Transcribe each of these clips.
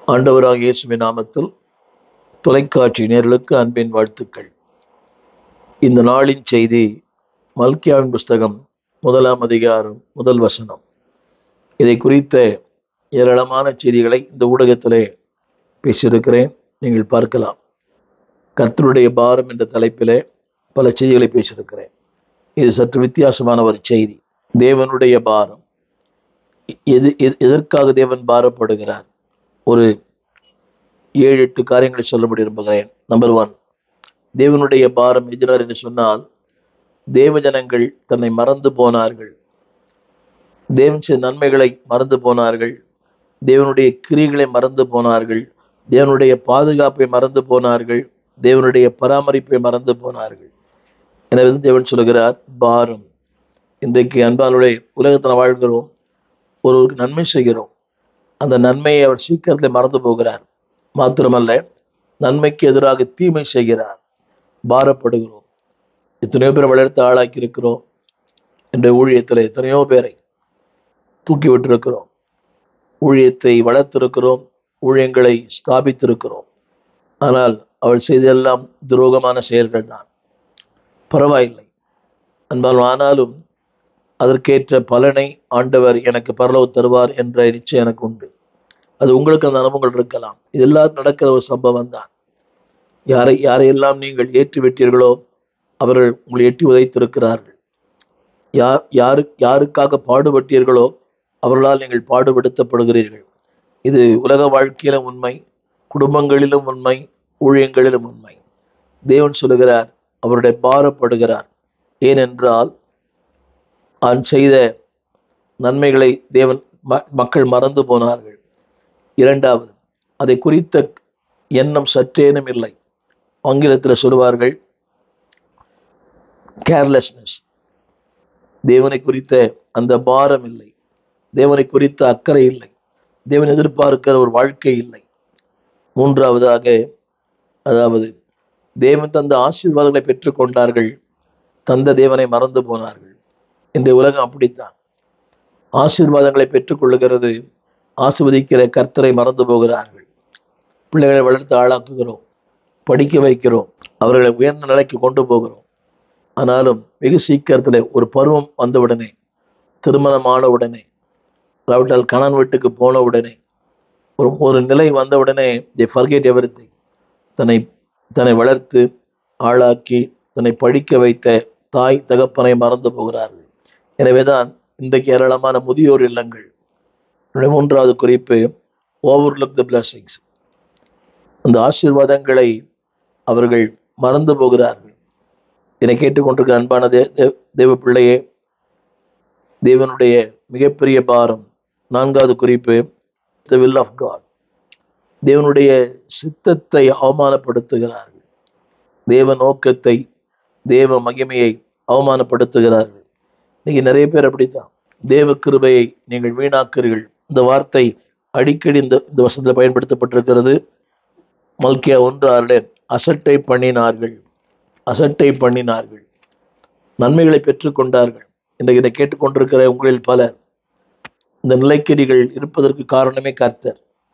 ஆண்டவராக இயேசுவின் நாமத்தில் தொலைக்காட்சி நேர்களுக்கு அன்பின் வாழ்த்துக்கள் இந்த நாளின் செய்தி மல்கியாவின் புஸ்தகம் முதலாம் அதிகாரம் முதல் வசனம் இதை குறித்த ஏராளமான செய்திகளை இந்த ஊடகத்திலே பேசியிருக்கிறேன் நீங்கள் பார்க்கலாம் கர்த்தருடைய பாரம் என்ற தலைப்பிலே பல செய்திகளை பேசியிருக்கிறேன் இது சற்று வித்தியாசமான ஒரு செய்தி தேவனுடைய பாரம் எது எது- எதற்காக தேவன் பாரப்படுகிறார் ஒரு ஏழு எட்டு காரியங்களை சொல்லும்படி விரும்புகிறேன் நம்பர் ஒன் தேவனுடைய பாரம் எதிரார் என்று சொன்னால் தேவஜனங்கள் தன்னை மறந்து போனார்கள் தேவன் செய்த நன்மைகளை மறந்து போனார்கள் தேவனுடைய கிரிகளை மறந்து போனார்கள் தேவனுடைய பாதுகாப்பை மறந்து போனார்கள் தேவனுடைய பராமரிப்பை மறந்து போனார்கள் எனவே தேவன் சொல்லுகிறார் பாரம் இன்றைக்கு அன்பானுடைய உலகத்தில் வாழ்கிறோம் ஒருவருக்கு நன்மை செய்கிறோம் அந்த நன்மையை அவர் சீக்கிரத்தில் மறந்து போகிறார் மாத்திரமல்ல நன்மைக்கு எதிராக தீமை செய்கிறார் பாரப்படுகிறோம் எத்தனையோ பேரை வளர்த்து ஆளாக்கி இருக்கிறோம் என்ற ஊழியத்தில் எத்தனையோ பேரை தூக்கி விட்டிருக்கிறோம் ஊழியத்தை வளர்த்திருக்கிறோம் ஊழியங்களை ஸ்தாபித்திருக்கிறோம் ஆனால் அவள் செய்தெல்லாம் துரோகமான செயல்கள் தான் பரவாயில்லை அன்பால் ஆனாலும் அதற்கேற்ற பலனை ஆண்டவர் எனக்கு பரலவு தருவார் என்ற நிச்சயம் எனக்கு உண்டு அது உங்களுக்கு அந்த அனுபவங்கள் இருக்கலாம் இதெல்லாம் நடக்கிற ஒரு சம்பவம் தான் யாரை யாரையெல்லாம் நீங்கள் ஏற்றி விட்டீர்களோ அவர்கள் உங்களை எட்டி உதைத்திருக்கிறார்கள் யார் யாரு யாருக்காக பாடுபட்டீர்களோ அவர்களால் நீங்கள் பாடுபடுத்தப்படுகிறீர்கள் இது உலக வாழ்க்கையிலும் உண்மை குடும்பங்களிலும் உண்மை ஊழியங்களிலும் உண்மை தேவன் சொல்லுகிறார் அவருடைய பாரப்படுகிறார் ஏனென்றால் அவன் செய்த நன்மைகளை தேவன் ம- மக்கள் மறந்து போனார்கள் இரண்டாவது அதை குறித்த எண்ணம் சற்றேனும் இல்லை ஆங்கிலத்தில் சொல்லுவார்கள் கேர்லெஸ்னஸ் தேவனை குறித்த அந்த பாரம் இல்லை தேவனை குறித்த அக்கறை இல்லை தேவன் எதிர்பார்க்கிற ஒரு வாழ்க்கை இல்லை மூன்றாவதாக அதாவது தேவன் தந்த ஆசீர்வாதங்களை பெற்றுக்கொண்டார்கள் தந்த தேவனை மறந்து போனார்கள் இன்றைய உலகம் அப்படித்தான் ஆசீர்வாதங்களை பெற்றுக்கொள்ளுகிறது ஆசிர்வதிக்கிற கர்த்தரை மறந்து போகிறார்கள் பிள்ளைகளை வளர்த்து ஆளாக்குகிறோம் படிக்க வைக்கிறோம் அவர்களை உயர்ந்த நிலைக்கு கொண்டு போகிறோம் ஆனாலும் வெகு சீக்கிரத்தில் ஒரு பருவம் வந்தவுடனே திருமணமான உடனே அல்லாவிட்டால் கணவன் வீட்டுக்கு போன உடனே ஒரு ஒரு நிலை வந்தவுடனே தி ஃபர்கெட் எவ்ரி தன்னை தன்னை வளர்த்து ஆளாக்கி தன்னை படிக்க வைத்த தாய் தகப்பனை மறந்து போகிறார்கள் எனவேதான் இன்றைக்கு ஏராளமான முதியோர் இல்லங்கள் என்னுடைய மூன்றாவது குறிப்பு ஓவர்லுக் த blessings அந்த ஆசீர்வாதங்களை அவர்கள் மறந்து போகிறார்கள் என்னை கேட்டுக்கொண்டிருக்கிற அன்பான தே தே- தேவ பிள்ளையே தேவனுடைய மிகப்பெரிய பாரம் நான்காவது குறிப்பு த வில் ஆஃப் காட் தேவனுடைய சித்தத்தை அவமானப்படுத்துகிறார்கள் தேவ நோக்கத்தை தேவ மகிமையை அவமானப்படுத்துகிறார்கள் இன்னைக்கு நிறைய பேர் அப்படித்தான் தேவ கிருபையை நீங்கள் வீணாக்குறீர்கள் இந்த வார்த்தை அடிக்கடி இந்த இந்த வசனத்தில் பயன்படுத்தப்பட்டிருக்கிறது மல்கியா ஒன்று ஆறுல அசட்டை பண்ணினார்கள் அசட்டை பண்ணினார்கள் நன்மைகளை பெற்றுக்கொண்டார்கள் இன்றைக்கு இதை கேட்டுக்கொண்டிருக்கிற உங்களில் பலர் இந்த நிலைக்கு நீங்கள் இருப்பதற்கு காரணமே கர்த்தர்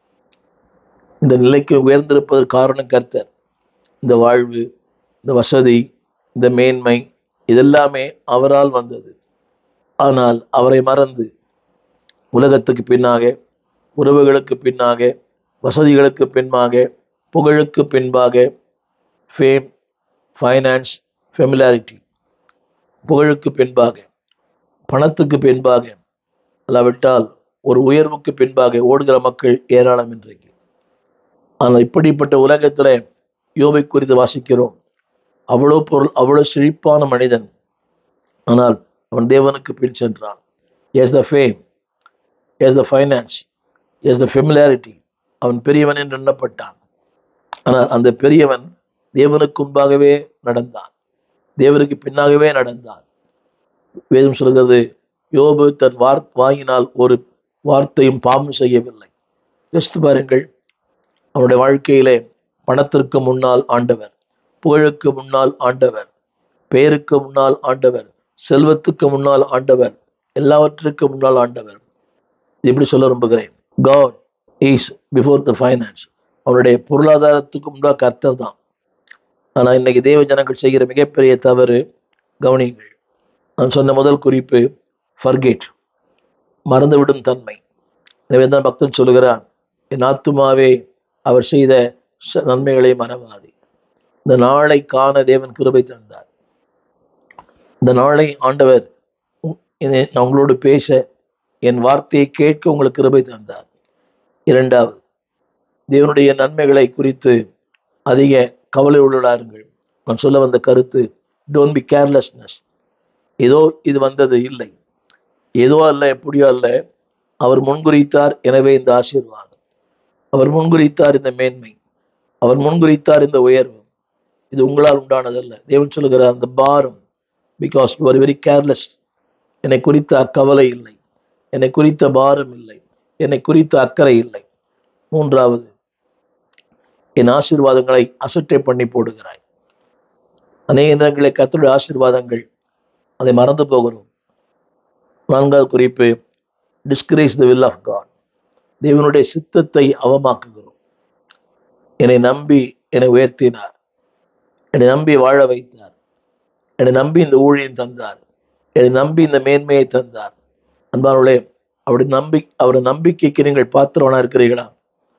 இந்த நிலைக்கு உயர்ந்திருப்பதற்கு காரணம் கர்த்தர் இந்த வாழ்வு இந்த வசதி இந்த மேன்மை இதெல்லாமே அவரால் வந்தது ஆனால் அவரை மறந்து உலகத்துக்கு பின்னாக உறவுகளுக்கு பின்னாக வசதிகளுக்கு பின்பாக புகழுக்கு பின்பாக ஃபேம் ஃபைனான்ஸ் ஃபெமிலாரிட்டி புகழுக்கு பின்பாக பணத்துக்கு பின்பாக அல்லாவிட்டால் ஒரு உயர்வுக்கு பின்பாக ஓடுகிற மக்கள் ஏராளம் இன்றைக்கு ஆனால் இப்படிப்பட்ட உலகத்தில் யோபை குறித்து வாசிக்கிறோம் அவ்வளோ பொருள் அவ்வளோ செழிப்பான மனிதன் ஆனால் அவன் தேவனுக்கு பின் சென்றான் as the fame as the finance as the familiarity அவன் பெரியவன் என்று எண்ணப்பட்டான் ஆனால் அந்த பெரியவன் தேவனுக்கு முன்பாகவே நடந்தான் தேவனுக்கு பின்னாகவே நடந்தான் வேதம் சொல்கிறது யோபு தன் வார் வாங்கினால் ஒரு வார்த்தையும் பாவம் செய்யவில்லை யோசித்து பாருங்கள் அவனுடைய வாழ்க்கையிலே பணத்திற்கு முன்னால் ஆண்டவர் புகழுக்கு முன்னால் ஆண்டவர் பெயருக்கு முன்னால் ஆண்டவர் செல்வத்துக்கு முன்னால் ஆண்டவர் எல்லாவற்றுக்கும் முன்னால் ஆண்டவர் இது எப்படி சொல்ல விரும்புகிறேன் God is before the finance அவனுடைய பொருளாதாரத்துக்கு முன்பாக கர்த்தர் தான் ஆனால் இன்னைக்கு தேவ ஜனங்கள் செய்கிற மிகப்பெரிய தவறு கவனியுங்கள் நான் சொன்ன முதல் குறிப்பு ஃபர்கேட் மறந்துவிடும் தன்மை எனவே தான் பக்தன் சொல்லுகிறான் என் ஆத்துமாவே அவர் செய்த ச- நன்மைகளை மறவாதே இந்த நாளை காண தேவன் கிருபை தந்தார் இந்த நாளை ஆண்டவர் உ- இதை நான் உங்களோடு பேச என் வார்த்தையை கேட்க உங்களுக்கு கிருபை தந்தார் இரண்டாவது தேவனுடைய நன்மைகளை குறித்து அதிக கவலை உள்ளாருங்கள் நான் சொல்ல வந்த கருத்து டோன்ட் பி கேர்லெஸ்னஸ் ஏதோ இது வந்தது இல்லை ஏதோ அல்ல எப்படியோ அல்ல அவர் முன்குறித்தார் எனவே இந்த ஆசீர்வாதம் அவர் முன்குறித்தார் இந்த மேன்மை அவர் முன்குறித்தார் இந்த உயர்வு இது உங்களால் உண்டானதல்ல தேவன் சொல்லுகிறார் அந்த பாரம் because you are very careless என்னை குறித்த அக்கவலை இல்லை என்னை குறித்த பாரம் இல்லை என்னை குறித்த அக்கறை இல்லை மூன்றாவது என் ஆசீர்வாதங்களை அசட்டை பண்ணி போடுகிறாய் அநேக நேரங்களில் கர்த்தருடைய ஆசீர்வாதங்கள் அதை மறந்து போகிறோம் நான்காவது குறிப்பு disgrace the will of God தேவனுடைய சித்தத்தை அவமாக்குகிறோம் என்னை நம்பி என்னை உயர்த்தினார் என்னை நம்பி வாழ வைத்தார் என்னை நம்பி இந்த ஊழியம் தந்தார் என்னை நம்பி இந்த மேன்மையை தந்தார் அன்பானவர்களே அவருடைய நம்பி அவருடைய நம்பிக்கைக்கு நீங்கள் பாத்திரவனா இருக்கிறீர்களா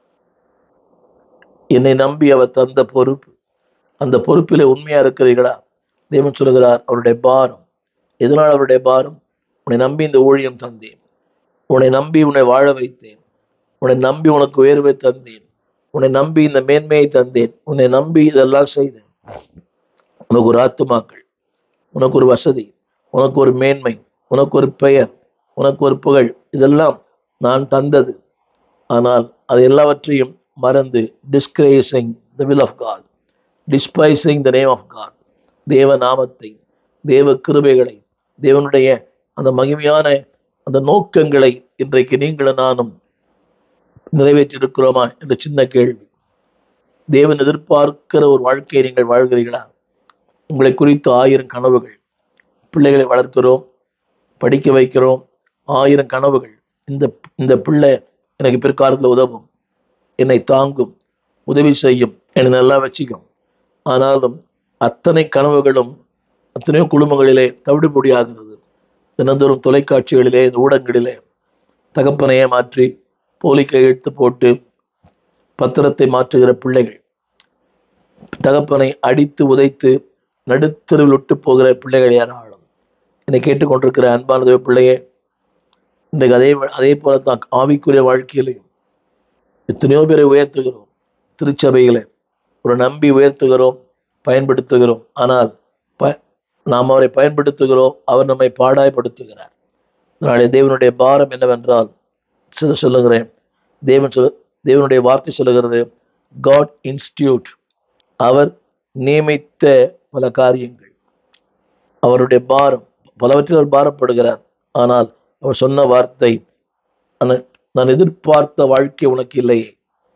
என்னை நம்பி அவர் தந்த பொறுப்பு அந்த பொறுப்பிலே உண்மையா இருக்கிறீர்களா தேவன் சொல்லுகிறார் அவருடைய பாரம் எதனால் அவருடைய பாரம் உன்னை நம்பி இந்த ஊழியம் தந்தேன் உன்னை நம்பி உன்னை வாழ வைத்தேன் உன்னை நம்பி உனக்கு உயர்வை தந்தேன் உன்னை நம்பி இந்த மேன்மையை தந்தேன் உன்னை நம்பி இதெல்லாம் செய்தேன் உனக்கு ஒரு ஆத்துமாக்கள் உனக்கு ஒரு வசதி உனக்கு ஒரு மேன்மை உனக்கு ஒரு பெயர் உனக்கு ஒரு புகழ் இதெல்லாம் நான் தந்தது ஆனால் அது எல்லாவற்றையும் மறந்து disgracing the will of God despising the name of God தேவ நாமத்தை தேவ கிருபைகளை தேவனுடைய அந்த மகிமையான அந்த நோக்கங்களை இன்றைக்கு நீங்களும் நானும் நிறைவேற்றியிருக்கிறோமா என்ற சின்ன கேள்வி தேவன் எதிர்பார்க்கிற ஒரு வாழ்க்கையை நீங்கள் வாழ்கிறீர்களா உங்களை குறித்து ஆயிரம் கனவுகள் பிள்ளைகளை வளர்க்கிறோம் படிக்க வைக்கிறோம் ஆயிரம் கனவுகள் இந்த இந்த பிள்ளை எனக்கு பிற்காலத்தில் உதவும் என்னை தாங்கும் உதவி செய்யும் என்னை நல்லா வச்சுக்கும் ஆனாலும் அத்தனை கனவுகளும் அத்தனையோ குடும்பங்களிலே தவிடுபொடியாகிறது தினந்தோறும் தொலைக்காட்சிகளிலே இந்த ஊடகங்களிலே தகப்பனை ஏமாற்றி போலி கையெழுத்து போட்டு பத்திரத்தை மாற்றுகிற பிள்ளைகள் தகப்பனை அடித்து உதைத்து நடுத்தருவில் விட்டு போகிற பிள்ளைகள் ஏராளம் என்னை கேட்டுக்கொண்டிருக்கிற அன்பானது பிள்ளையே இன்றைக்கு அதே அதே போல தான் ஆவிக்குரிய வாழ்க்கையிலையும் எத்தனையோ பேரை உயர்த்துகிறோம் திருச்சபைகளை ஒரு நம்பி உயர்த்துகிறோம் பயன்படுத்துகிறோம் ஆனால் ப நாம் அவரை பயன்படுத்துகிறோம் அவர் நம்மை பாடாய்படுத்துகிறார் நாளை தேவனுடைய பாரம் என்னவென்றால் சில சொல்லுகிறேன் தேவன் சொல் தேவனுடைய வார்த்தை சொல்லுகிறது காட் இன்ஸ்டியூட் அவர் நியமித்த பல காரியங்கள் அவருடைய பாரம் பலவற்றில் அவர் பாரப்படுகிறார் ஆனால் அவர் சொன்ன வார்த்தை "நான் நான் எதிர்பார்த்த வாழ்க்கை உனக்கு இல்லையே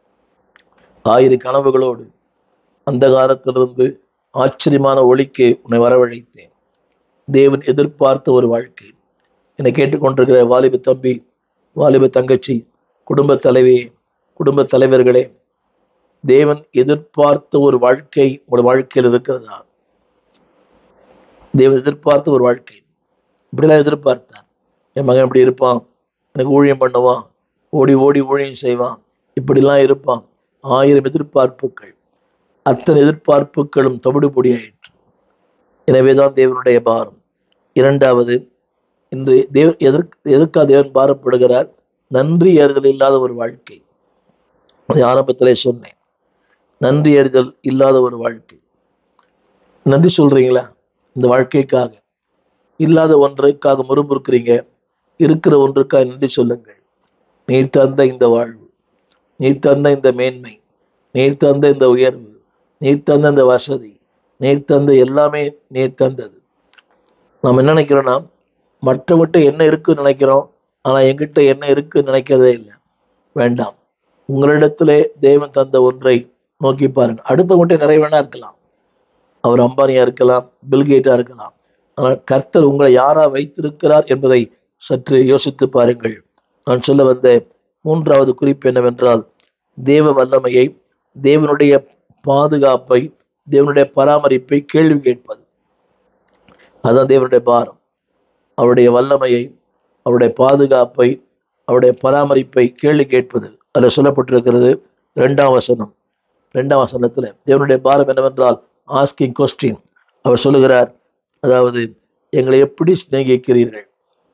ஆயிரம் கனவுகளோடு அந்த காலத்திலிருந்து ஆச்சரியமான ஒளிக்கு உன்னை வரவழைத்தேன் தேவன் எதிர்பார்த்த ஒரு வாழ்க்கை என்னை கேட்டுக்கொண்டிருக்கிற வாலிப தம்பி வாலிப தங்கச்சி குடும்ப தலைவி குடும்ப தலைவர்களே தேவன் எதிர்பார்த்த ஒரு வாழ்க்கை உங்களோட வாழ்க்கையில் இருக்கிறதா தேவன் எதிர்பார்த்த ஒரு வாழ்க்கை இப்படிலாம் எதிர்பார்த்தார் என் மகன் இப்படி இருப்பான் எனக்கு ஊழியம் பண்ணுவான் ஓடி ஓடி ஊழியம் செய்வான் இப்படிலாம் இருப்பான் ஆயிரம் எதிர்பார்ப்புகள் அத்தனை எதிர்பார்ப்புகளும் தவிடுபொடியாயிற்று எனவேதான் தேவனுடைய பாரம் இரண்டாவது இன்று தேவ எதற்கு எதற்காக தேவன் பாரப்படுகிறார் நன்றி அறிதல் இல்லாத ஒரு வாழ்க்கை அதை ஆரம்பத்திலே சொன்னேன் நன்றி அறிதல் இல்லாத ஒரு வாழ்க்கை நன்றி சொல்றீங்களா இந்த வாழ்க்கைக்காக இல்லாத ஒன்றுக்காக முறுமுறுக்கிறீங்க இருக்கிற ஒன்றுக்காக நன்றி சொல்லுங்கள் நீர் தந்த இந்த வாழ்வு நீர் தந்த இந்த மேன்மை நீர் தந்த இந்த உயர்வு நீர் தந்த இந்த வசதி நீர் தந்த எல்லாமே நீர் தந்தது நாம் என்ன நினைக்கிறோம்னா மற்றவங்கிட்ட என்ன இருக்குன்னு நினைக்கிறோம் ஆனால் எங்கிட்ட என்ன இருக்குன்னு நினைக்கிறதே இல்லை வேண்டாம் உங்களிடத்திலே தேவன் தந்த ஒன்றை நோக்கி பாருங்க அடுத்தவங்ககிட்ட நிறைய வேணா இருக்கலாம் அவர் அம்பானியா இருக்கலாம் பில்கேட்டா இருக்கலாம் ஆனால் கர்த்தர் உங்களை யாரா வைத்திருக்கிறார் என்பதை சற்று யோசித்து பாருங்கள் நான் சொல்ல வந்த மூன்றாவது குறிப்பு என்னவென்றால் தேவ வல்லமையை தேவனுடைய பாதுகாப்பை தேவனுடைய பராமரிப்பை கேள்வி கேட்பது அதான் தேவனுடைய பாரம் அவருடைய வல்லமையை அவருடைய பாதுகாப்பை அவருடைய பராமரிப்பை கேள்வி கேட்பது அதில் சொல்லப்பட்டிருக்கிறது ரெண்டாம் வசனம் ரெண்டாம் வசனத்தில் தேவனுடைய பாரம் என்னவென்றால் ஆஸ்கிங் கொஸ்டின் அவர் சொல்லுகிறார் அதாவது எங்களை எப்படி சிநேகிக்கிறீர்கள்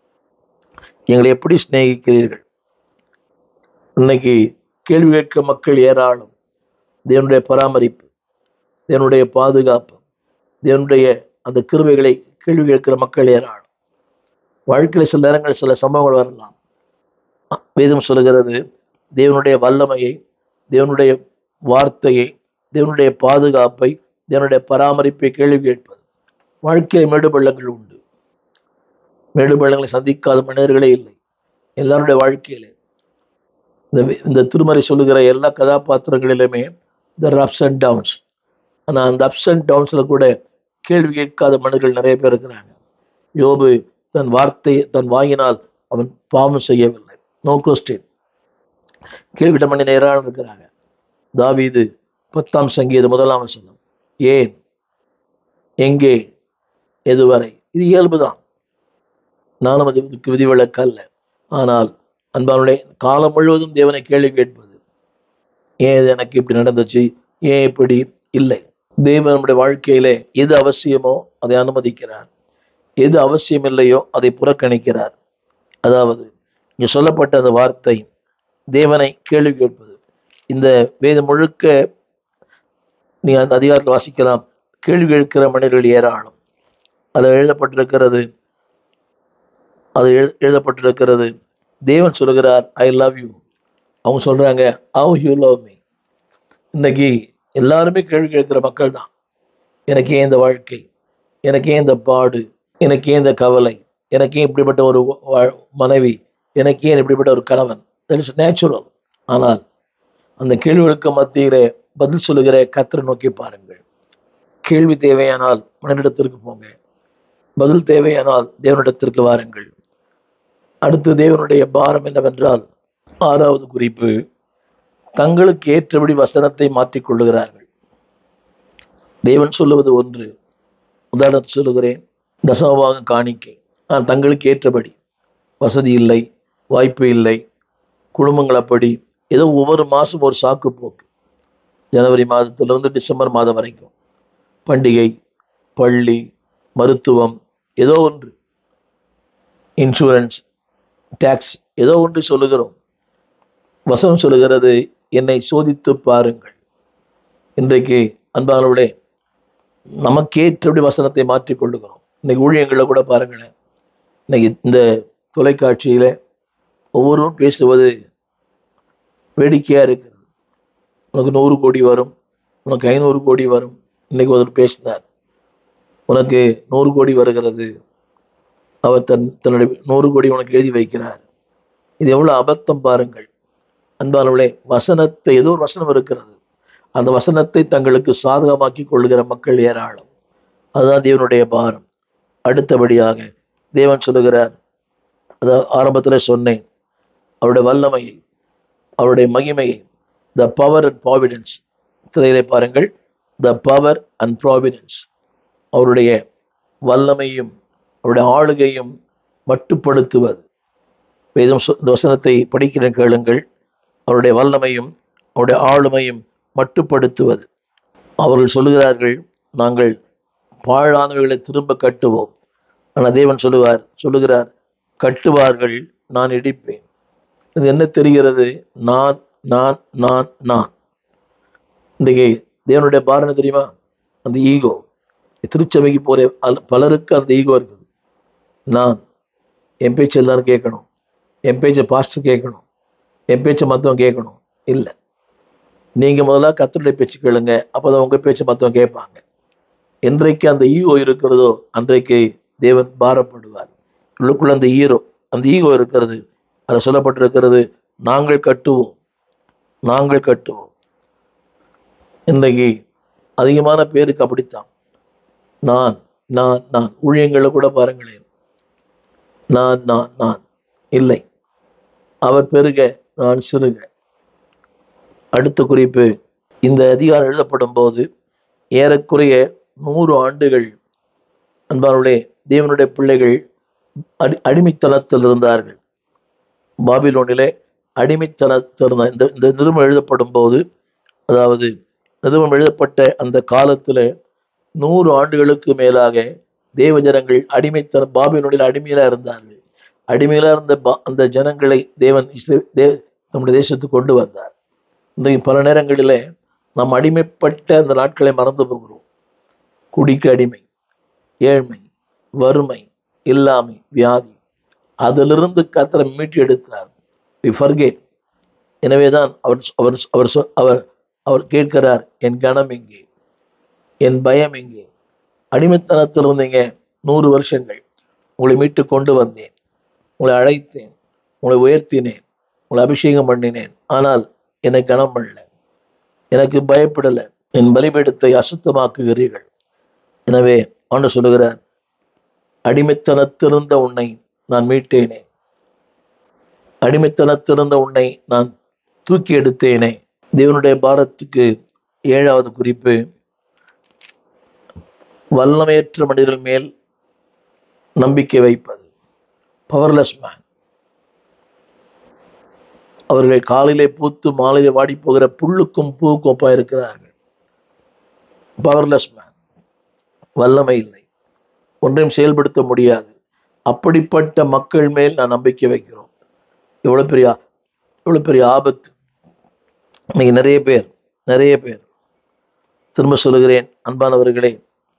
எங்களை எப்படி சிநேகிக்கிறீர்கள் இன்னைக்கு கேள்வி கேட்க மக்கள் ஏராளம் தேவனுடைய பராமரிப்பு தேவனுடைய பாதுகாப்பு தேவனுடைய அந்த கிருபைகளை கேள்வி கேட்கிற மக்கள் ஏராளம் வாழ்க்கையில் சில நேரங்கள் சில சம்பவங்கள் வரலாம் அ- வேதம் சொல்லுகிறது தேவனுடைய வல்லமையை தேவனுடைய வார்த்தையை தேவனுடைய பாதுகாப்பை தேவனுடைய பராமரிப்பை கேள்வி கேட்பது வாழ்க்கையில் மேடு பள்ளங்கள் உண்டு மேடு பள்ளங்களை சந்திக்காத மனிதர்களே இல்லை எல்லாருடைய வாழ்க்கையிலே இந்த வி- இந்த திருமறை சொல்லுகிற எல்லா கதாபாத்திரங்களிலுமே இந்த அப்ஸ் அண்ட் டவுன்ஸ் ஆனால் அந்த அப்ஸ் அண்ட் டவுன்ஸில் கூட கேள்வி கேட்காத மனிதர்கள் நிறைய பேர் இருக்கிறாங்க யோபு தன் வார்த்தை தன் வாயினால் அவன் பாவம் செய்யவில்லை நோ கொஸ்டின் கேள்விட்ட மணி நேரம் இருக்கிறாங்க தாவீது பத்தாம் சங்கீதம் முதலாம் வசனம் ஏன் எங்கே எதுவரை இது இயல்புதான் நானும் அதுக்கு விதிவிலக்கு அல்ல ஆனால் அன்பானுடைய காலம் முழுவதும் தேவனை கேள்வி கேட்பது ஏன் இது எனக்கு இப்படி நடந்துச்சு ஏன் இப்படி இல்லை தேவன் நம்முடைய வாழ்க்கையிலே எது அவசியமோ அதை அனுமதிக்கிறார் எது அவசியம் இல்லையோ அதை புறக்கணிக்கிறார் அதாவது இங்கே சொல்லப்பட்ட அந்த வார்த்தை தேவனை கேள்வி கேட்பது இந்த வேதம் முழுக்க நீ அந்த அதிகாரத்தில் வாசிக்கலாம் கேள்வி கேட்கிற மனிதர்கள் ஏராளம் அதில் எழுதப்பட்டிருக்கிறது அது எழு எழுதப்பட்டிருக்கிறது தேவன் சொல்லுகிறார் ஐ லவ் யூ அவங்க சொல்றாங்க ஹவ் யூ லவ் மீ இன்னைக்கு எல்லாருமே கேள்வி கேட்கிற மக்கள் தான் எனக்கு ஏன் இந்த வாழ்க்கை எனக்கு ஏன் இந்த பாடு எனக்கு ஏன் இந்த கவலை எனக்கு ஏன் இப்படிப்பட்ட ஒரு வா- மனைவி எனக்கு ஏன் இப்படிப்பட்ட ஒரு கணவன் தட் இஸ் நேச்சுரல் ஆனால் அந்த கேள்விகளுக்கு மத்தியிலே பதில் சொல்லுகிற கத்தரை நோக்கி பாருங்கள் கேள்வி தேவையானால் மனிதத்திற்கு போங்க பதில் தேவையானால் தேவனிடத்திற்கு வாருங்கள் அடுத்து தேவனுடைய பாரம் என்னவென்றால் ஆறாவது குறிப்பு தங்களுக்கு ஏற்றபடி வசனத்தை மாற்றிக் கொள்ளுகிறார்கள் தேவன் சொல்லுவது ஒன்று உதாரணத்துக்கு சொல்லுகிறேன் தசமபாகம் காணிக்கை ஆனால் தங்களுக்கு ஏற்றபடி வசதி இல்லை வாய்ப்பு இல்லை குடும்பங்கள் அப்படி ஏதோ ஒவ்வொரு மாதம் ஒரு சாக்கு போக்கு ஜனவரி மாதத்திலிருந்து டிசம்பர் மாதம் வரைக்கும் பண்டிகை பள்ளி மருத்துவம் ஏதோ ஒன்று இன்சூரன்ஸ் டேக்ஸ் ஏதோ ஒன்று சொல்லுகிறோம் வசனம் சொல்லுகிறது என்னை சோதித்து பாருங்கள் இன்றைக்கு அன்பானவர்களே நமக்கேற்றபடி வசனத்தை மாற்றிக் கொள்ளுகிறோம் இன்னைக்கு ஊழியங்களில் கூட பாருங்களேன் இன்னைக்கு இந்த தொலைக்காட்சியில் ஒவ்வொருவரும் பேசுவது வேடிக்கையாக இருக்கிறது உனக்கு நூறு கோடி வரும் உனக்கு ஐநூறு கோடி வரும் இன்னைக்கு ஒருத்தர் பேசினார் உனக்கு நூறு கோடி வருகிறது அவர் தன் தன்னுடைய நூறு கோடி உனக்கு எழுதி வைக்கிறார் இது எவ்வளவு அபத்தம் பாருங்கள் அன்பானவர்களே வசனத்தை ஏதோ ஒரு வசனம் இருக்கிறது அந்த வசனத்தை தங்களுக்கு சாதகமாக்கி கொள்ளுகிற மக்கள் ஏராளம் அதுதான் தேவனுடைய பாரம் அடுத்தபடியாக தேவன் சொல்லுகிறார் அதாவது ஆரம்பத்தில் சொன்னேன் அவருடைய வல்லமையை அவருடைய மகிமையை த பவர் அண்ட் ப்ராவிடன்ஸ் திரையிலே பாருங்கள் த பவர் அண்ட் ப்ராவிடன்ஸ் அவருடைய வல்லமையும் அவருடைய ஆளுகையும் மட்டுப்படுத்துவது வேதம் சொ- இந்த வசனத்தை படிக்கிற கேளுங்கள் அவருடைய வல்லமையும் அவருடைய ஆளுமையும் மட்டுப்படுத்துவது அவர்கள் சொல்லுகிறார்கள் நாங்கள் பாழானவைகளை திரும்ப கட்டுவோம் ஆனால் தேவன் சொல்லுவார் சொல்லுகிறார் கட்டுவார்கள் நான் இடிப்பேன் இது என்ன தெரிகிறது நான் நான் நான் நான் இன்றைக்கு தேவனுடைய பாரணை தெரியுமா அந்த ஈகோ திருச்சபைக்கு போகிற அல்- பலருக்கு அந்த ஈகோ இருக்குது நான் என் பேச்சு எல்லாரும் கேட்கணும் என் பேச்சை பாஸ்டர் கேட்கணும் என் பேச்சை மற்றவங்க கேட்கணும் இல்லை நீங்கள் முதல்ல கத்தருடைய பேச்சு கேளுங்க அப்போ தான் உங்கள் பேச்சை மற்றவங்க கேட்பாங்க என்றைக்கு அந்த ஈகோ இருக்கிறதோ அன்றைக்கு தேவன் பாரப்படுவார் உள்ளுக்குள்ள அந்த ஈரோ அந்த ஈகோ இருக்கிறது அதில் சொல்லப்பட்டிருக்கிறது நாங்கள் கட்டுவோம் நாங்கள் கட்டுவோம் இன்றைக்கு அதிகமான பேருக்கு அப்படித்தான் நான் நான் நான் ஊழியங்களை கூட பாருங்களேன் நான் நான் நான் இல்லை அவர் பெருக நான் சிறுக அடுத்த குறிப்பு இந்த அதிகாரம் எழுதப்படும் போது ஏறக்குறைய நூறு ஆண்டுகள் அன்பானுடைய தேவனுடைய பிள்ளைகள் அடி அடிமைத்தனத்தில் இருந்தார்கள் பாபிலோனிலே அடிமைத்தனத்தில் இருந்த இந்த இந்த நிருபம் எழுதப்படும் போது அதாவது நிருபம் எழுதப்பட்ட அந்த காலத்தில் நூறு ஆண்டுகளுக்கு மேலாக தேவ ஜனங்கள் அடிமைத்தன பாபிலோனில் அடிமையிலாக இருந்தார்கள் அடிமையிலாக இருந்த பா- அந்த ஜனங்களை தேவன் இஸ்ரே தே நம்முடைய தேசத்துக்கு கொண்டு வந்தார் இன்றைக்கு பல நேரங்களிலே நாம் அடிமைப்பட்ட அந்த நாட்களை மறந்து போகிறோம் குடிக்கு அடிமை ஏழ்மை வறுமை இல்லாமை வியாதி அதிலிருந்து கர்த்தரை மீட்டு எடுத்தார் we forget எனவேதான் அவர் அவர் அவர் சொ- அவர் அவர் கேட்கிறார் என் கணம் எங்கே என் பயம் எங்கே அடிமைத்தனத்தில் இருந்தீங்க நூறு வருஷங்கள் உங்களை மீட்டு கொண்டு வந்தேன் உங்களை அழைத்தேன் உங்களை உயர்த்தினேன் உங்களை அபிஷேகம் பண்ணினேன் ஆனால் எனக்கு கனம் பண்ணல எனக்கு பயப்படல என் பலிபீடத்தை அசுத்தமாக்குகிறீர்கள் எனவே ஆண்டு சொல்லுகிறார் அடிமைத்தனத்திருந்த உன்னை நான் மீட்டேனே அடிமைத்தனத்திருந்த உன்னை நான் தூக்கி எடுத்தேனே தேவனுடைய பாரத்துக்கு ஏழாவது குறிப்பு வல்லமையற்ற மனிதர்கள் மேல் நம்பிக்கை வைப்பது பவர்லெஸ் மேன் அவர்கள் காலையிலே பூத்து மாலையிலே வாடி போகிற புல்லுக்கும் பூவுக்கும் ஒப்பா இருக்கிறார்கள் பவர்லெஸ் மேன் வல்லமை இல்லை ஒன்றையும் செயல்படுத்த முடியாது அப்படிப்பட்ட மக்கள் மேல் நான் நம்பிக்கை வைக்கிறோம் எவ்வளவு பெரிய ஆ- எவ்வளவு பெரிய ஆபத்து இன்னைக்கு நிறைய பேர் நிறைய பேர் திரும்ப சொல்லுகிறேன் அன்பானவர்களே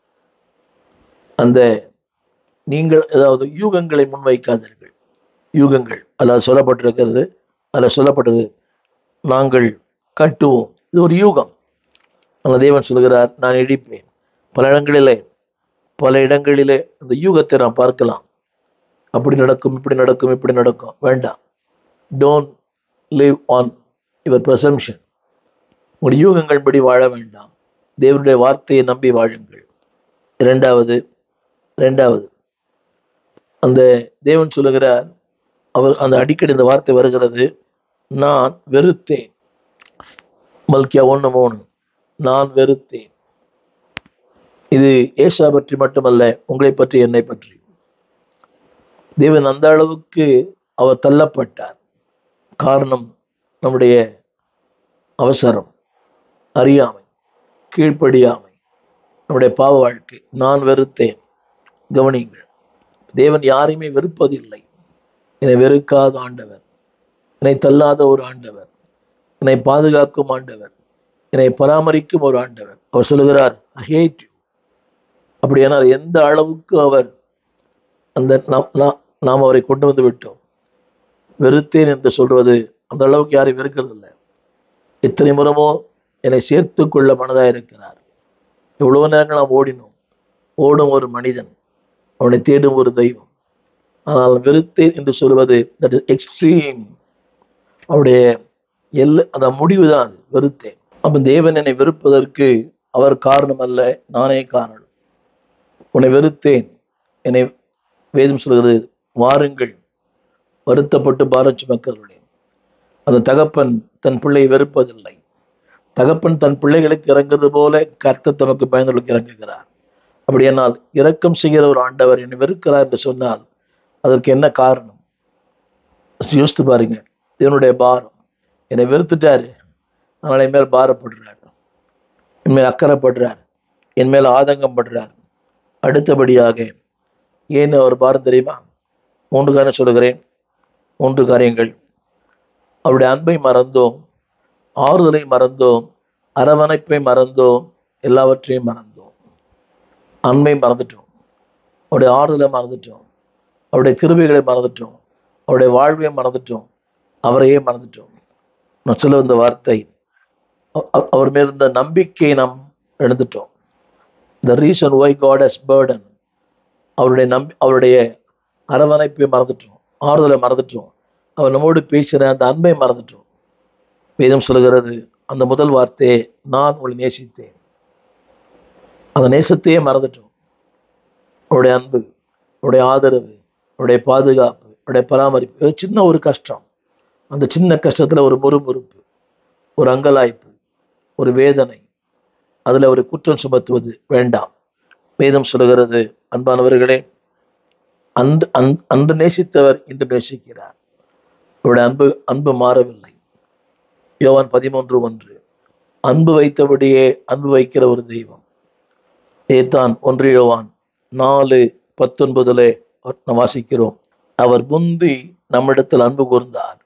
அந்த நீங்கள் ஏதாவது யூகங்களை முன்வைக்காதீர்கள் யூகங்கள் அதில் சொல்லப்பட்டிருக்கிறது அதில் சொல்லப்பட்டது நாங்கள் கட்டுவோம் இது ஒரு யூகம் ஆனால் தேவன் சொல்கிறார் நான் இடிப்பேன் பல இடங்களிலே பல இடங்களிலே அந்த யூகத்தை நாம் பார்க்கலாம் அப்படி நடக்கும் இப்படி நடக்கும் இப்படி நடக்கும் வேண்டாம் don't live on your presumption உங்களுடைய யூகங்கள் படி வாழ வேண்டாம் தேவனுடைய வார்த்தையை நம்பி வாழுங்கள் இரண்டாவது இரண்டாவது அந்த தேவன் சொல்லுகிறார் அவர் அந்த அடிக்கடி இந்த வார்த்தை வருகிறது நான் வெறுத்தேன் மல்கியா ஒன்று மூணு நான் வெறுத்தேன் இது ஏசா பற்றி மட்டுமல்ல உங்களை பற்றி என்னை பற்றி தேவன் அந்த அளவுக்கு அவர் தள்ளப்பட்டார் காரணம் நம்முடைய அவசரம் அறியாமை கீழ்ப்படியாமை நம்முடைய பாவ வாழ்க்கை நான் வெறுத்தேன் கவனியுங்கள் தேவன் யாரையுமே வெறுப்பதில்லை என்னை வெறுக்காத ஆண்டவர் என்னை தள்ளாத ஒரு ஆண்டவர் என்னை பாதுகாக்கும் ஆண்டவர் என்னை பராமரிக்கும் ஒரு ஆண்டவர் அவர் சொல்லுகிறார் ஹேட் யூ அப்படியானால் எந்த அளவுக்கு அவர் அந்த நாம் நாம்- நாம் அவரை கொண்டு வந்து விட்டோம் வெறுத்தேன் என்று சொல்வது அந்த அளவுக்கு யாரையும் வெறுக்கிறது இல்லை இத்தனை முறமோ என்னை சேர்த்து கொள்ள மனதாக இருக்கிறார் எவ்வளவு நேரங்கள் நாம் ஓடினோம் ஓடும் ஒரு மனிதன் அவனை தேடும் ஒரு தெய்வம் ஆனால் வெறுத்தேன் என்று சொல்வது தட் இஸ் எக்ஸ்ட்ரீம் அவருடைய எல்லை அந்த முடிவு தான் வெறுத்தேன் அப்ப தேவன் என்னை வெறுப்பதற்கு அவர் காரணம் அல்ல நானே காரணம் உன்னை வெறுத்தேன் என்னை வேதம் சொல்கிறது வாருங்கள் வருத்தப்பட்டு பாரம் சுமக்கிறவர்களே அந்த தகப்பன் தன் பிள்ளையை வெறுப்பதில்லை தகப்பன் தன் பிள்ளைகளுக்கு இறங்குறது போல கர்த்தர் தனக்கு பயந்தவர்களுக்கு இறங்குகிறார் அப்படியானால் இரக்கம் செய்கிற ஒரு ஆண்டவர் என்னை வெறுக்கிறார் என்று சொன்னால் அதற்கு என்ன காரணம் யோசித்து பாருங்க தேவனுடைய பாரம் என்னை வெறுத்துட்டாரு அதனால என் மேல் பாரப்படுறார் என் மேல் அக்கறைப்படுறார் என் மேல் ஆதங்கம் படுறார் அடுத்தபடியாக ஏன் அவர் பாரம் தெரியுமா மூன்று காரணம் சொல்லுகிறேன் மூன்று காரியங்கள் அவருடைய அன்பை மறந்தோம் ஆறுதலை மறந்தோம் அரவணைப்பை மறந்தோம் எல்லாவற்றையும் மறந்தோம் அன்பை மறந்துட்டோம் அவருடைய ஆறுதலை மறந்துட்டோம் அவருடைய கிருபைகளை மறந்துட்டோம் அவருடைய வாழ்வை மறந்துட்டோம் அவரையே மறந்துட்டோம் நான் சொல்ல வந்த வார்த்தை அ- அ- அவர் மேல் இருந்த நம்பிக்கையை நாம் இழந்துட்டோம் the reason why God has burden அவருடைய நம்பி அவருடைய அரவணைப்பை மறந்துட்டோம் ஆறுதலை மறந்துட்டோம் அவர் நம்மோடு பேசின அந்த அன்பை மறந்துட்டோம் வேதம் சொல்லுகிறது அந்த முதல் வார்த்தையை நான் உங்களை நேசித்தேன் அந்த நேசத்தையே மறந்துட்டோம் அவருடைய அன்பு அவருடைய ஆதரவு அவருடைய பாதுகாப்பு அவருடைய பராமரிப்பு இது சின்ன ஒரு கஷ்டம் அந்த சின்ன கஷ்டத்துல ஒரு முறுமுறுப்பு ஒரு அங்கலாய்ப்பு ஒரு வேதனை அதுல ஒரு குற்றம் சுமத்துவது வேண்டாம் வேதம் சொல்லுகிறது அன்பானவர்களே அன்று அன்- அன்று நேசித்தவர் இன்று நேசிக்கிறார் அவருடைய அன்பு அன்பு மாறவில்லை யோவான் பதிமூன்று ஒன்று அன்பு வைத்தபடியே அன்பு வைக்கிற ஒரு தெய்வம் இதைத்தான் ஒன்று யோவான் நாலு பத்தொன்பதுல நாம் வாசிக்கிறோம் அவர் முந்தி நம்மிடத்தில் அன்பு கூர்ந்தார்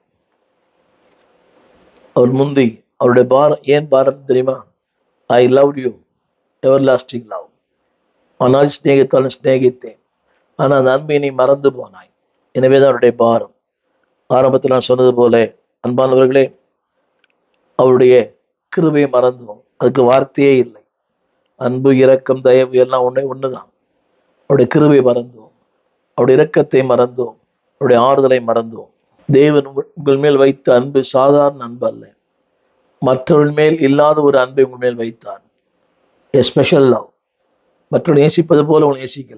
அவர் முந்தி அவருடைய பாரம் ஏன் பாரம் தெரியுமா I love you everlasting love ஆனால் சிநேகித்தாலும் சிநேகித்தேன் ஆனால் அந்த அன்பை நீ மறந்து போனாய் எனவே தான் அவருடைய பாரம் ஆரம்பத்தில் நான் சொன்னது போல அன்பானவர்களே அவருடைய கிருபையை மறந்தோம் அதுக்கு வார்த்தையே இல்லை அன்பு இரக்கம் தயவு எல்லாம் ஒண்ணே ஒண்ணுதான் அவருடைய கிருபை மறந்தோம் அவருடைய இரக்கத்தை மறந்தோம் அவருடைய ஆறுதலை மறந்தோம் தேவன் உங்கள் உங்கள் மேல் வைத்த அன்பு சாதாரண அன்பு அல்ல மற்றவர்கள் மேல் இல்லாத ஒரு அன்பை உங்கள் மேல் வைத்தான் எ ஸ்பெஷல் லவ் மற்றவர்கள் நேசிப்பது போல உங்களை நேசிக்கல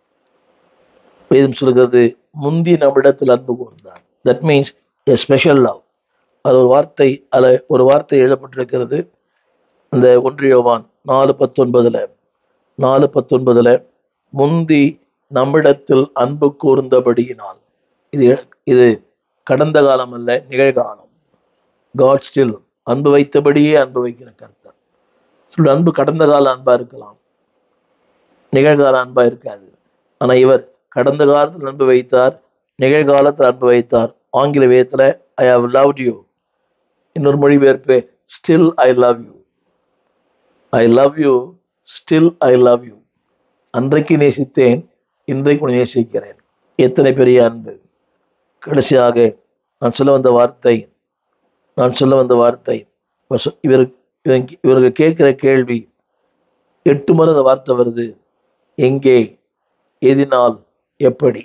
வேதம் சொல்கிறது முந்தி நம்மிடத்தில் அன்பு கூர்ந்தார் that means a special love அது ஒரு வார்த்தை அல்ல ஒரு வார்த்தை எழுதப்பட்டிருக்கிறது அந்த ஒன்றியவான் நாலு பத்தொன்பதுல நாலு பத்தொன்பதுல முந்தி நம்மிடத்தில் அன்பு கூர்ந்தபடியினால் இது இது கடந்த காலம் அல்ல நிகழ்காலம் காட் ஸ்டில் அன்பு வைத்தபடியே அன்பு வைக்கிற கர்த்தர் சொல்ற அன்பு கடந்த கால அன்பா இருக்கலாம் நிகழ்கால அன்பா இருக்காது ஆனா இவர் கடந்த காலத்தில் அன்பு வைத்தார் நிகழ்காலத்தில் அன்பு வைத்தார் ஆங்கில வேதத்துல ஐ ஹவ் லவ்ட் யூ இன்னொரு மொழிபெயர்ப்பு still I love you I love you still I love you அன்றைக்கு நேசித்தேன் இன்றைக்கு உன்னை நேசிக்கிறேன் எத்தனை பெரிய அன்பு கடைசியாக நான் சொல்ல வந்த வார்த்தை நான் சொல்ல வந்த வார்த்தை இவர் சொ- இவர் இவங்க- இவருக்கு கேட்கிற கேள்வி எட்டு முறை அந்த வார்த்தை வருது எங்கே எதினால் எப்படி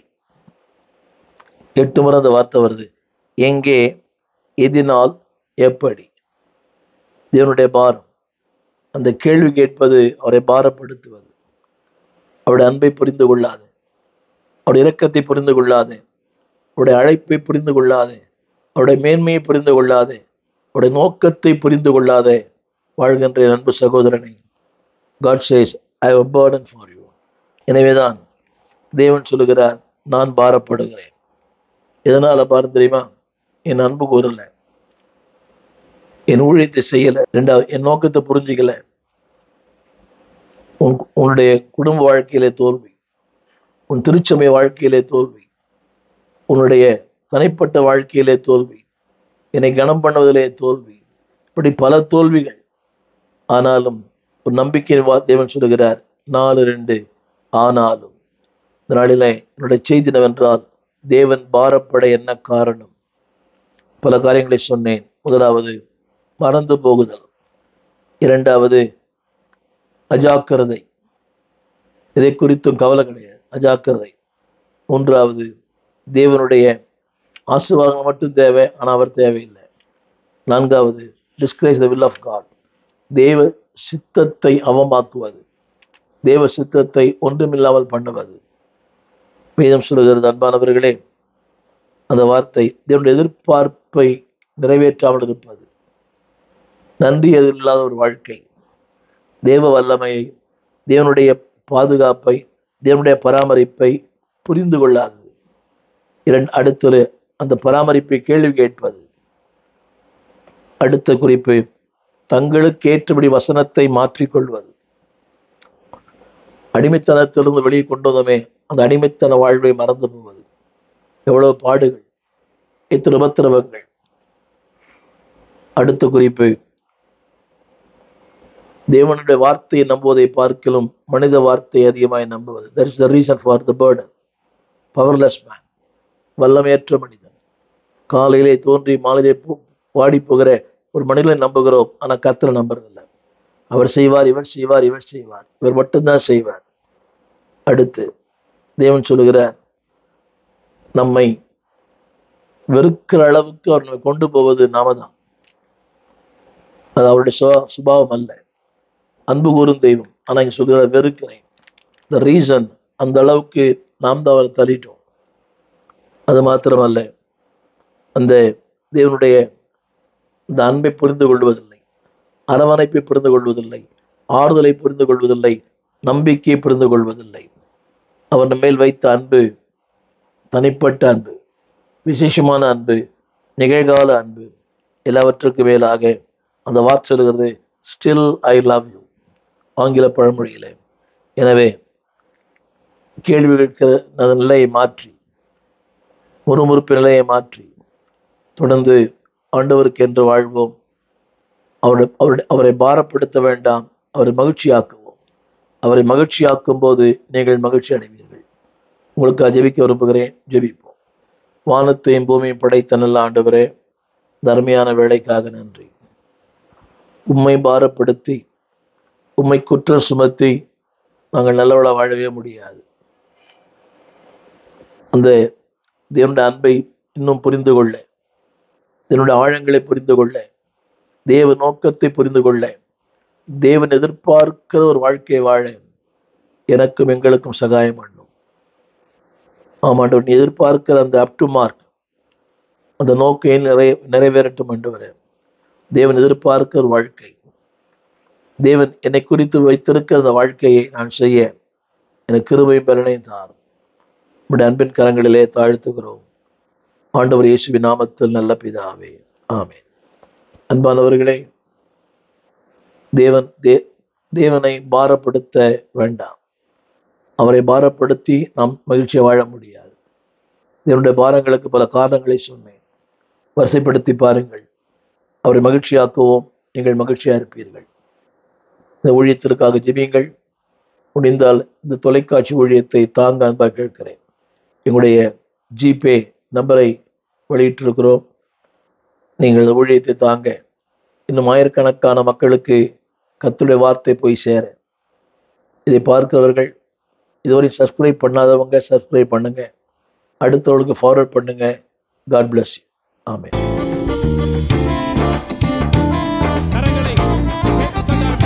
எட்டு முறை அந்த வார்த்தை வருது எங்கே எதினால் எப்படி தேவனுடைய பாரம் அந்த கேள்வி கேட்பது அவரை பாரப்படுத்துவது அவருடைய அன்பை புரிந்து கொள்ளாது அவருடைய இரக்கத்தை புரிந்து கொள்ளாது அவருடைய அழைப்பை புரிந்து கொள்ளாது அவருடைய மேன்மையை புரிந்து கொள்ளாது அவருடைய நோக்கத்தை புரிந்து கொள்ளாதே வாழ்கின்ற என் அன்பு சகோதரனை God says I have burden for you எனவேதான் தேவன் சொல்லுகிறார் நான் பாரப்படுகிறேன் எதனால பாரம் தெரியுமா என் அன்பு கூறல என் ஊழியத்தை செய்யல ரெண்டாவது என் நோக்கத்தை புரிஞ்சுக்கல உன் உன்னுடைய குடும்ப வாழ்க்கையிலே தோல்வி உன் திருச்சபை வாழ்க்கையிலே தோல்வி உன்னுடைய தனிப்பட்ட வாழ்க்கையிலே தோல்வி என்னை கனம் பண்ணுவதிலே தோல்வி இப்படி பல தோல்விகள் ஆனாலும் ஒரு நம்பிக்கையின் வா தேவன் சொல்லுகிறார் நாலு ரெண்டு ஆனாலும் இந்த நாளிலே என்னுடைய செய்தி என்னவென்றால் தேவன் பாரப்பட என்ன காரணம் பல காரியங்களை சொன்னேன் முதலாவது மறந்து போகுதல் இரண்டாவது அஜாக்கிரதை இதை குறித்தும் கவலை கிடையாது அஜாக்கிரதை மூன்றாவது தேவனுடைய ஆசீர்வாதங்கள் மட்டும் தேவை ஆனால் அவர் தேவையில்லை நான்காவது disgrace the will of God தேவ சித்தத்தை அவமாக்குவது தேவ சித்தத்தை ஒன்றுமில்லாமல் பண்ணுவது வேதம் சொல்லுகிறது அன்பானவர்களே அந்த வார்த்தை தேவனுடைய எதிர்பார்ப்பை நிறைவேற்றாமல் இருப்பது நன்றி எதிர் இல்லாத ஒரு வாழ்க்கை தேவ வல்லமையை தேவனுடைய பாதுகாப்பை தேவனுடைய பராமரிப்பை புரிந்து கொள்ளாதது இரண்டு அடுத்தது அந்த பராமரிப்பை கேள்வி கேட்பது அடுத்த குறிப்பு தங்களுக்கு ஏற்றபடி வசனத்தை மாற்றிக்கொள்வது அடிமைத்தனத்திலிருந்து வெளியே கொண்டு வந்தோமே அந்த அடிமைத்தன வாழ்வை மறந்து போவது எவ்வளவு பாடுகள் எத்தனை உபத்திரவங்கள் அடுத்த குறிப்பு தேவனுடைய வார்த்தையை நம்புவதை பார்க்கிலும் மனித வார்த்தையை அதிகமாய் நம்புவது that is the reason for the burden powerless man வல்லமையற்ற மனிதன் காலையிலே தோன்றி மாலையிலே போ- வாடி போகிற ஒரு மனிதனை நம்புகிறோம் ஆனா கர்த்தரை நம்புறதில்லை அவர் செய்வார் இவர் செய்வார் இவர் செய்வார் இவர் மட்டும்தான் செய்வார் அடுத்து தேவன் சொல்லுகிறார் நம்மை வெறுக்கிற அளவுக்கு அவர் நம்மை கொண்டு போவது நாம தான் அது அவருடைய சுபா- சுபாவம் அல்ல அன்பு கூறும் தெய்வம் ஆனா இங்க சொல்லுகிற வெறுக்கிறேன் த ரீசன் அந்த அளவுக்கு நாம் தான் அவரை தள்ளிட்டோம் அது மாத்திரமல்ல அந்த தேவனுடைய இந்த அன்பை புரிந்து கொள்வதில்லை அரவணைப்பை புரிந்து கொள்வதில்லை ஆறுதலை புரிந்து கொள்வதில்லை நம்பிக்கையை புரிந்து கொள்வதில்லை அவர் நம்ம மேல் வைத்த அன்பு தனிப்பட்ட அன்பு விசேஷமான அன்பு நிகழ்கால அன்பு எல்லாவற்றுக்கும் மேலாக அந்த வார்த்தை சொல்கிறது ஸ்டில் ஐ லவ் யூ ஆங்கில பழமொழியிலே எனவே கேள்வி கேட்கிற அந்த நிலையை மாற்றி முறுமுறுப்பு நிலையை மாற்றி தொடர்ந்து ஆண்டவருக்கு என்று வாழ்வோம் அவருடைய அவருடைய அவரை பாரப்படுத்த வேண்டாம் அவரை மகிழ்ச்சியாக்குவோம் அவரை மகிழ்ச்சியாக்கும் போது நீங்கள் மகிழ்ச்சி அடைவீர்கள் உங்களுக்கு ஜெபிக்க விரும்புகிறேன் ஜெபிப்போம் வானத்தையும் பூமியும் படைத்த நல்ல ஆண்டவரே தர்மையான வேலைக்காக நன்றி உம்மை பாரப்படுத்தி உம்மை குற்றம் சுமத்தி நாங்கள் நல்லவள வாழவே முடியாது அந்த தேவனுடைய அன்பை இன்னும் புரிந்து கொள்ள இதனுடைய ஆழங்களை புரிந்து கொள்ள தேவ நோக்கத்தை புரிந்து கொள்ள தேவன் எதிர்பார்க்கிற ஒரு வாழ்க்கையை வாழ எனக்கும் எங்களுக்கும் சகாயம் பண்ணும் ஆமாண்டவர் நீ எதிர்பார்க்கிற அந்த அப் டு மார்க் அந்த நோக்கை நிறை நிறைவேறட்டும் என்று தேவன் எதிர்பார்க்கிற ஒரு வாழ்க்கை தேவன் என்னை குறித்து வைத்திருக்கிற அந்த வாழ்க்கையை நான் செய்ய எனக்கு கிருபை பலனையும் தாரும் உடைய அன்பின் கரங்களிலே தாழ்த்துகிறோம் ஆண்டவர் இயேசுவின் நாமத்தில் நல்ல பிதாவே ஆமென் அன்பானவர்களே தேவன் தே தேவனை பாரப்படுத்த வேண்டாம் அவரை பாரப்படுத்தி நாம் மகிழ்ச்சியை வாழ முடியாது தேவனுடைய பாரங்களுக்கு பல காரணங்களை சொன்னேன் வரிசைப்படுத்தி பாருங்கள் அவரை மகிழ்ச்சியாக்குவோம் நீங்கள் மகிழ்ச்சியா இருப்பீர்கள் இந்த ஊழியத்திற்காக ஜெபியுங்கள் முடிந்தால் இந்த தொலைக்காட்சி ஊழியத்தை தாங்க அன்பா கேட்கிறேன் எங்களுடைய ஜிபே நம்பரை வெளியிட்டிருக்கிறோம் நீங்கள் இந்த ஊழியத்தை தாங்க இன்னும் ஆயிரக்கணக்கான மக்களுக்கு கத்துடைய வார்த்தை போய் சேர இதை பார்க்கிறவர்கள் இதுவரை சப்ஸ்கிரைப் பண்ணாதவங்க சப்ஸ்கிரைப் பண்ணுங்க அடுத்தவங்களுக்கு ஃபார்வர்ட் பண்ணுங்க காட் பிளஸ் யூ ஆமென் கரங்களை சேர்த்து தந்தார்கள்.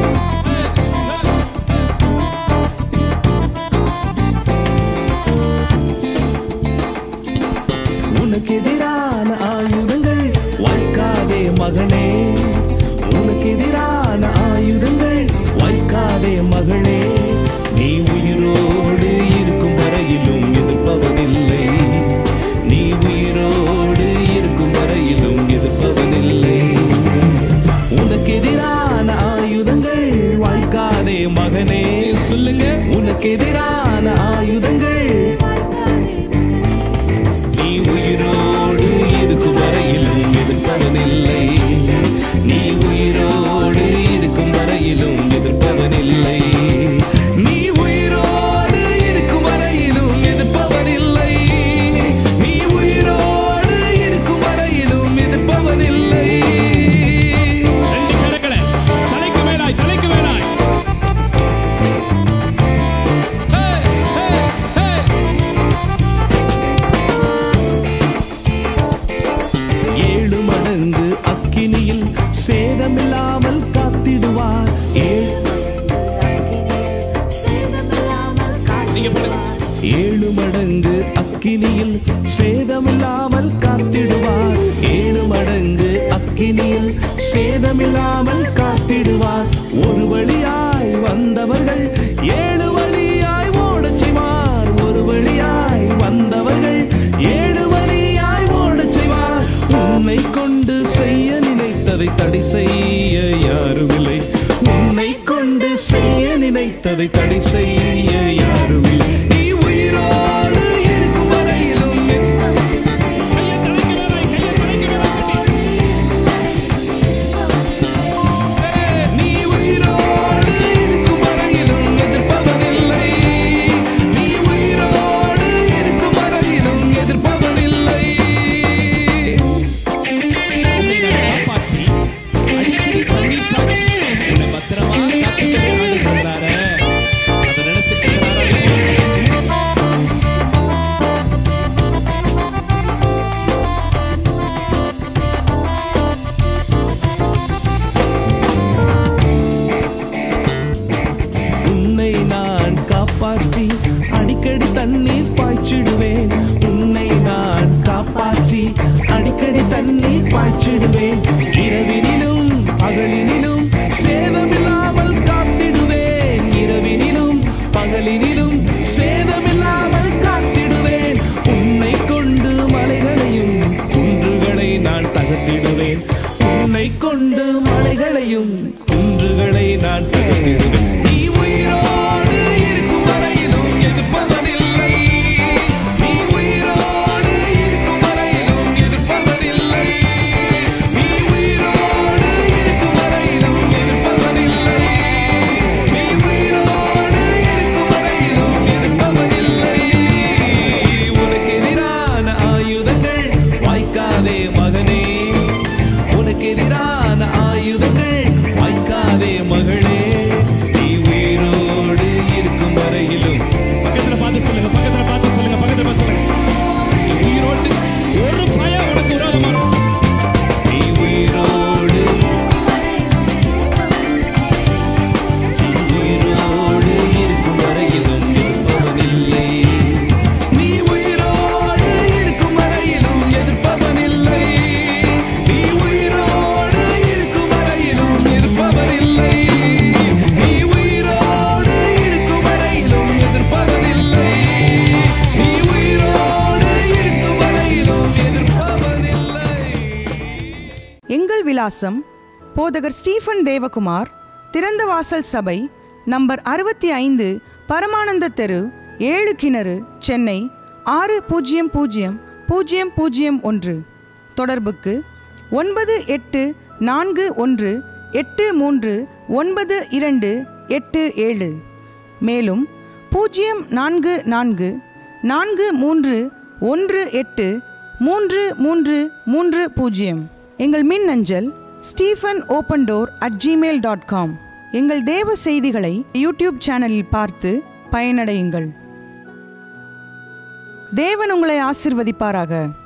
உனக்கு எதிரான ஆயுதங்கள் வாய்க்காதே மகனே உனக்கு எதிரான ஆயுதங்கள் வாய்க்காதே மகளே நீ உயிரோடு இருக்கும் வரையிலும் எதிர்ப்பவனில்லை நீ உயிரோடு இருக்கும் வரையிலும் எதிர்ப்பவனில்லை உனக்கு எதிரான ஆயுதங்கள் வாய்க்காதே மகனே சொல்லுங்க உனக்கு எதிரான ஆயுதங்கள் நீ உயிரோடு இருக்கும் வரையிலும் எதிர்ப்பவனில்லை நீ உயிரோடு இருக்கும் வரையிலும் எதிர்ப்பவனில்லை நீ உயிரோடு இருக்கும் வரையிலும் எதிர்ப்பவனில்லை நீ உயிரோடு இருக்கும் வரையிலும் எதிர்ப்பவனில்லை ரெண்டு கரங்களை தலைக்கு மேலாய் தலைக்கு மேலாய் Hey, hey, hey. ஏழு மடங்கு அக்கினியில் சேதமில்லாமல் காத்திடுவார் ஏழு நீங்க பாடுங்க. ஏழு மடங்கு அக்கினியில் சேதமில்லாமல் காத்திடுவார் ஏழு மடங்கு அக்கினியில் சேதமில்லாமல் காத்திடுவார் ஒரு வழியாய் வந்தவர்கள் ஏழு வழியாய் ஓடச் செய்வார் ஒரு வழியாய் வந்தவர்கள் ஏழு வழியாய் ஓடச் செய்வார் உன்னை கொண்டு செய்ய நினைத்ததை தடை செய்ய யாருமில்லை உன்னை கொண்டு செய்ய நினைத்ததை தடை செய்ய யாருமில்லை நீ உயிரோடு இருக்கும் வரையிலும் கையை தலைக்கு மேலாய் கையை தலைக்கு மேலாய் கட்டி. நீ உயிரோடு இருக்கும் வரையிலும் எதிர்ப்பவனில்லை நீ உயிரோடு இருக்கும் வரையிலும் எதிர்ப்பவனில்லை உன்னை நான் காப்பாற்றி, அடிக்கடி தண்ணீர் பாய்ச்சி, உன்னை பத்திரமா காத்துட்டு போறான்னு சொல்றாரே. அதை நினைச்சுட்டு இருக்கிறாரா? உடையும் குன்றுகளை நான் தகர்த்திடுவேன் நீ உயிரோடு இருக்கும் வரையிலும் எதிர்ப்பவனில்லை நீ உயிரோடு இருக்கும் வரையிலும் எதிர்ப்பவனில்லை நீ உயிரோடு இருக்கும் வரையிலும் எதிர்ப்பவனில்லை நீ உயிரோடு இருக்கும் வரையிலும் எதிர்ப்பவனில்லை உனக்கு எதிரான ஆயுதங்கள் வாய்க்காதே மகனே உனக்கு எதிரான ஆயுதங்கள் வாய்க்காதே மகளே நீ உயிரோடு இருக்கும் வரையிலும் பக்கத்துல பார்த்து சொல்லுங்க பக்கத்துல பார்த்து சொல்லுங்க பக்கத்துல பார்த்து சொல்லுங்க நீ உயிரோடு ஒரு பயம் உனக்கு விரோதமா இருக்கும். நீ உயிரோடு நீ உயிரோடு இருக்கும் வரையிலும் இருப்பவனில்லை நீ உயிரோடு இருக்கும் வரையிலும் எதிர்ப்பவனில்லை நீ உயிரோடு இருக்கும் வரையிலும் எதிர்ப்பவனில்லை நீ உயிரோடு இருக்கும் வரையிலும் எதிர்ப்பவனில்லை நீ உயிரோடு இருக்கும் வரையிலும் எதிர்ப்பவனில்லை எங்கள் விலாசம் போதகர் ஸ்டீஃபன் தேவகுமார் திறந்த வாசல் சபை நம்பர் அறுபத்தி ஐந்து பரமானந்த தெரு ஏழு கிணறு சென்னை ஆறு பூஜ்ஜியம் பூஜ்ஜியம் பூஜ்ஜியம் பூஜ்ஜியம் ஒன்று தொடர்புக்கு ஒன்பது எட்டு நான்கு ஒன்று எட்டு மூன்று ஒன்பது இரண்டு எட்டு ஏழு மேலும் பூஜ்ஜியம் நான்கு நான்கு நான்கு மூன்று ஒன்று எட்டு மூன்று மூன்று மூன்று பூஜ்ஜியம் எங்கள் மின் அஞ்சல் Stephen open door at Gmail dot com எங்கள் தேவ செய்திகளை யூடியூப் சேனலில் பார்த்து பயனடையுங்கள் தேவன் உங்களை ஆசிர்வதிப்பாராக